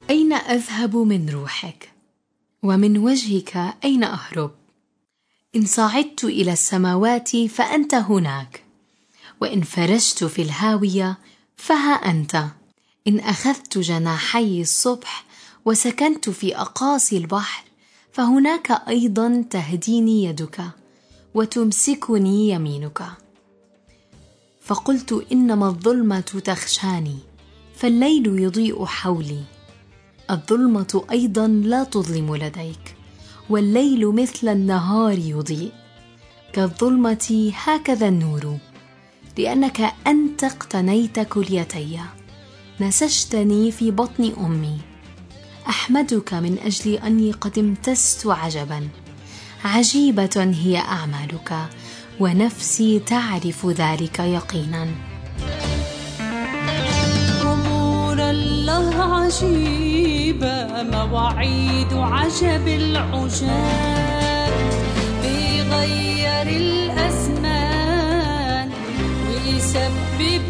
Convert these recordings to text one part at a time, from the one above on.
أين أذهب من روحك؟ ومن وجهك أين أهرب؟ إن صعدت إلى السماوات فأنت هناك، وإن فرشت في الهاوية فها أنت، إن أخذت جناحي الصبح وسكنت في أقاصي البحر، فهناك أيضا تهديني يدك وتمسكني يمينك. فقلت إنما الظلمة تخشاني، فالليل يضيء حولي. الظلمة أيضا لا تظلم لديك، والليل مثل النهار يضيء. كالظلمة هكذا النور، لأنك أنت اقتنيت كليتي، نسجتني في بطن أمي. أحمدك من أجل أني قد امتزت عجبا. عجيبة هي أعمالك، ونفسي تعرف ذلك يقينا. الله عجيبة مواعيد عجب العجاب بيغير الأزمان ويسبب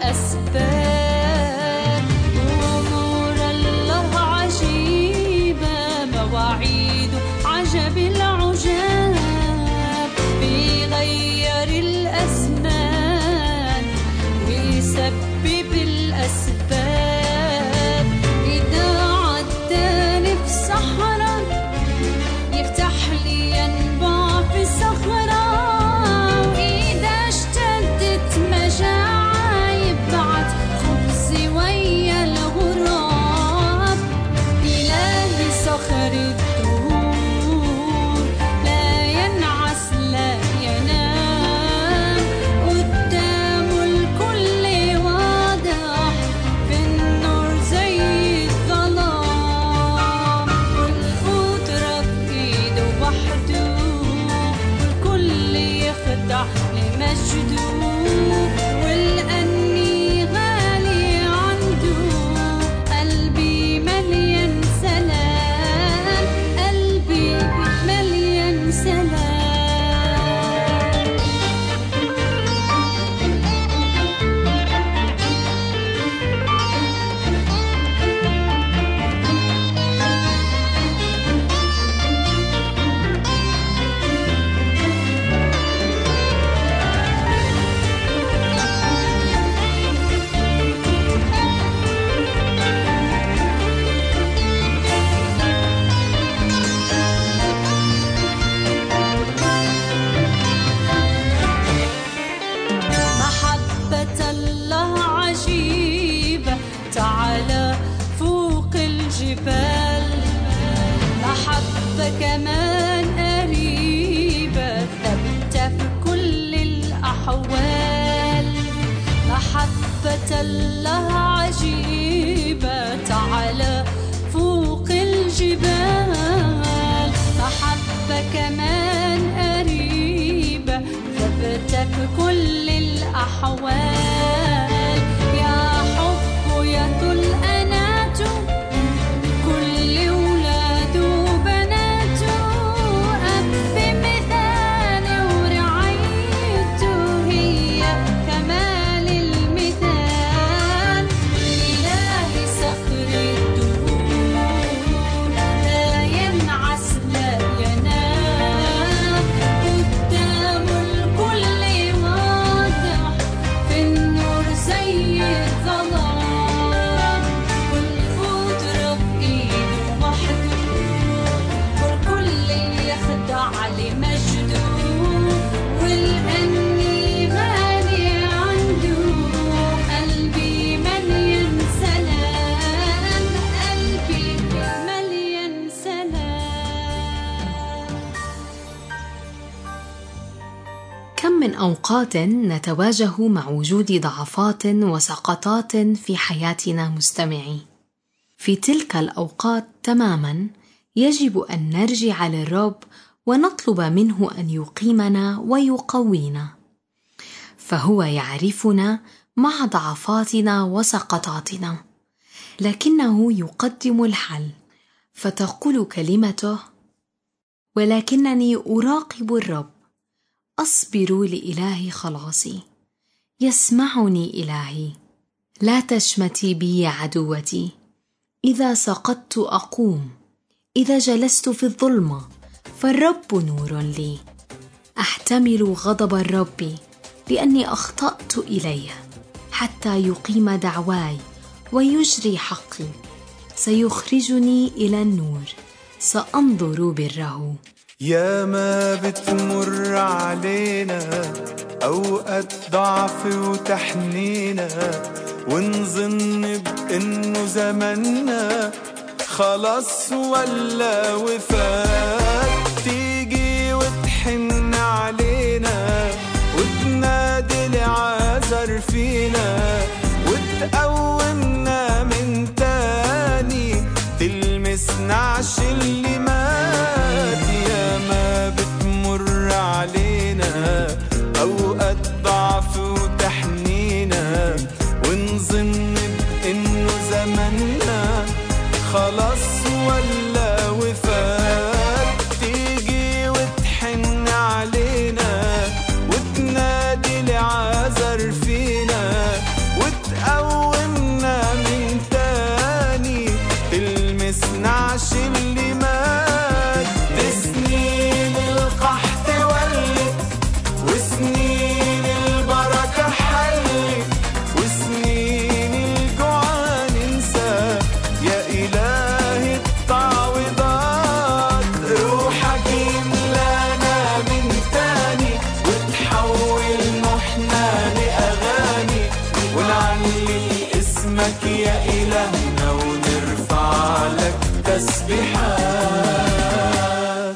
الأسباب أمور الله عجيبة مواعيد عجب العجاب بيغير الأزمان ويسبب الأسباب كمان قريبة ثابتة في كل الأحوال محبة الله عجيبة تعالى فوق الجبال محبة كمان قريبة ثابتة في كل الأحوال يا حب يا طول أناته كل ولاده وبناته أب مثالي ورعايته هي كمال المثال إلهي صخر الدهور لا ينعس لا ينام قدامه الكل واضح في النور زي الظلام والقدرة بإيده وحده والكل يخضع لمجده والأني غالي عنده قلبي مليان سلام قلبي مليان سلام كم من اوقات نتواجه مع وجود ضعفات وسقطات في حياتنا مستمعي في تلك الاوقات تماما يجب ان نرجع للرب ونطلب منه ان يقيمنا ويقوينا فهو يعرفنا مع ضعفاتنا وسقطاتنا لكنه يقدم الحل فتقول كلمته ولكنني اراقب الرب اصبر لاله خلاصي يسمعني الهي لا تشمتي بي عدوتي اذا سقطت اقوم اذا جلست في الظلمه فالرب نور لي احتمل غضب الرب لاني اخطات اليه حتى يقيم دعواي ويجري حقي سيخرجني الى النور سانظر بره يا ما بتمر علينا أوقات ضعف وتحنينا ونظن بإنه زمنا خلاص ولا وفات تيجي وتحن علينا وتنادي العذر فينا وتقومنا من تاني تلمسنا عش اللي مات يا ما بتمر علينا أوقات ضعف وتحنينا ونظن بإنه زمنا خلاص ولا وفات تيجي وتحن علينا وتنادي العذر فينا وتقومنا من تاني تلمسنا عش اللي مات دي سنين القحط ولت وسنين البركة حلت وسنين الجوع ننسى يا إله التعويضات روحك يملانا من تاني وتحول محنا لأغاني ونعلي اسمك يا إلهنا ونرفع لك تسبيحات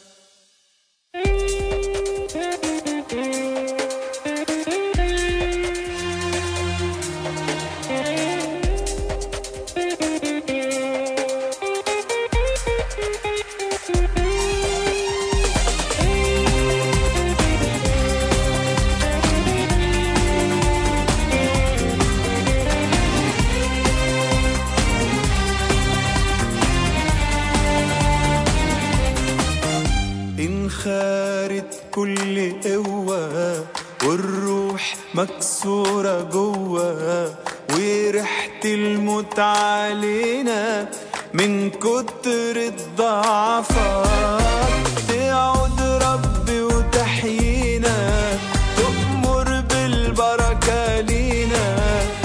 انخارت كل قوة والروح مكسورة جوه وريحة الموت علينا من كتر الضعفات تعود ربي وتحيينا تأمر بالبركة لينا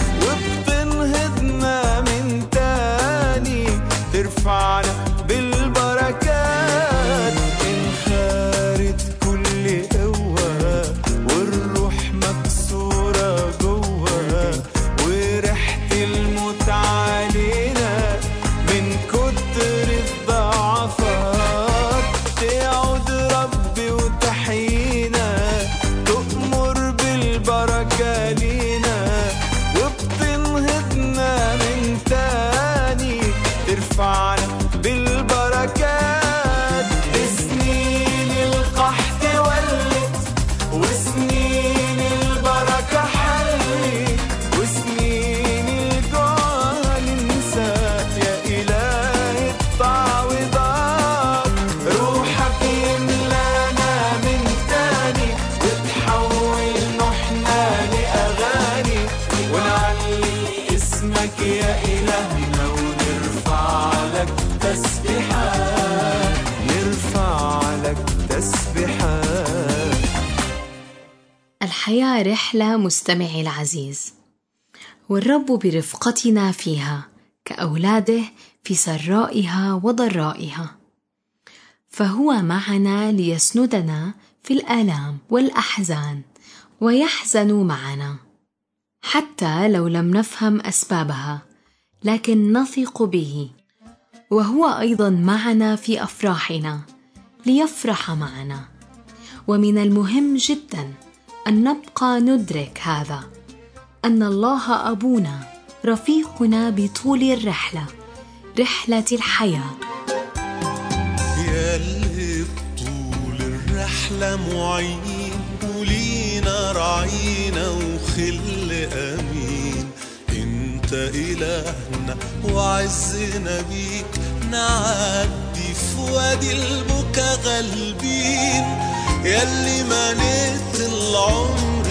وبتنهضنا من تاني ترفعنا بالبركات انخارت كل قوة والروح مكسورة جوه وريحة الموت علينا من كتر الضعفات تعود ربي وتحيينا تأمر بالبركة لينا وبتنهضنا من تاني ترفعنا بالبركات سنين القحط ولت وسنين البركة حلت وسنين الجوع ننسى يا إله التعويضات روحك يملانا من تاني وتحول نحنا لأغاني ونعلي اسمك يا إلهنا ونرفع لك تسبيحات نرفع لك تسبيحات الحياة رحلة مستمعي العزيز والرب برفقتنا فيها كأولاده في سرائها وضرائها فهو معنا ليسندنا في الآلام والأحزان ويحزن معنا حتى لو لم نفهم أسبابها لكن نثق به وهو أيضا معنا في أفراحنا ليفرح معنا ومن المهم جدا ان نبقى ندرك هذا ان الله ابونا رفيقنا بطول الرحله رحله الحياه ياللي بطول الرحلة معين ولينا رعينا وخل أمين انت إلهنا وعزنا بيك نعدي في وادي البكا غالبين ياللي مليت العمر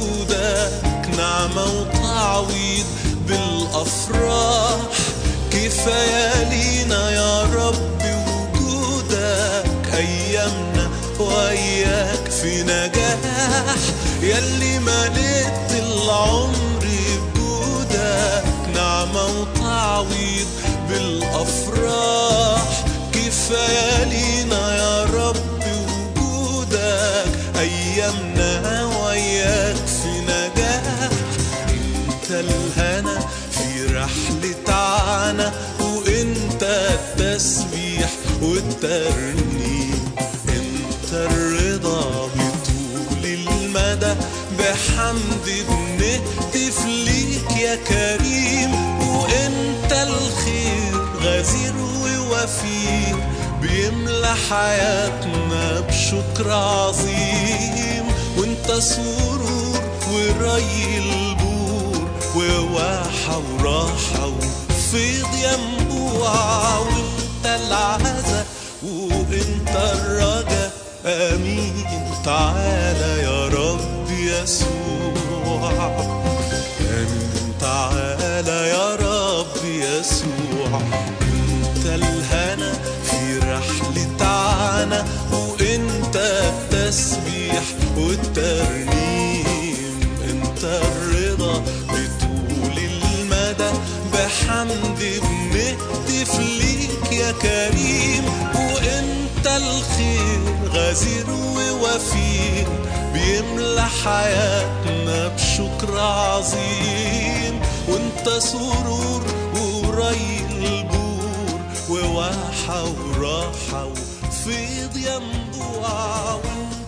بجودك نعمة وتعويض بالأفراح كيف كفاية لينا يا رب وجودك أيامنا وياك في نجاح يلي مليت العمر بجودك نعمة وتعويض بالأفراح كفاية لينا يا رب وجودك أيامنا وياك في نجاح انت الهنا في رحلة عنا وانت التسبيح والترنيم انت الرضا بطول المدى بحمد بنهتف ليك يا كريم وانت الخير غزير ووفير بيملى حياتنا بشكر عظيم وانت سرور وري البور وواحة وراحة وفيض ينبوع وانت العزة وانت الرجا امين تعالى يا رب يسوع امين تعالى يا رب يسوع انت الهنا في رحلة عنا وانت التسبيح والترنيم انت الرضا بطول المدى بحمد بنهتف ليك يا كريم وانت الخير غزير ووفير بيملى حياتنا بشكر عظيم وانت سرور وري البور وواحة وراحة وفيض ينبوع وانت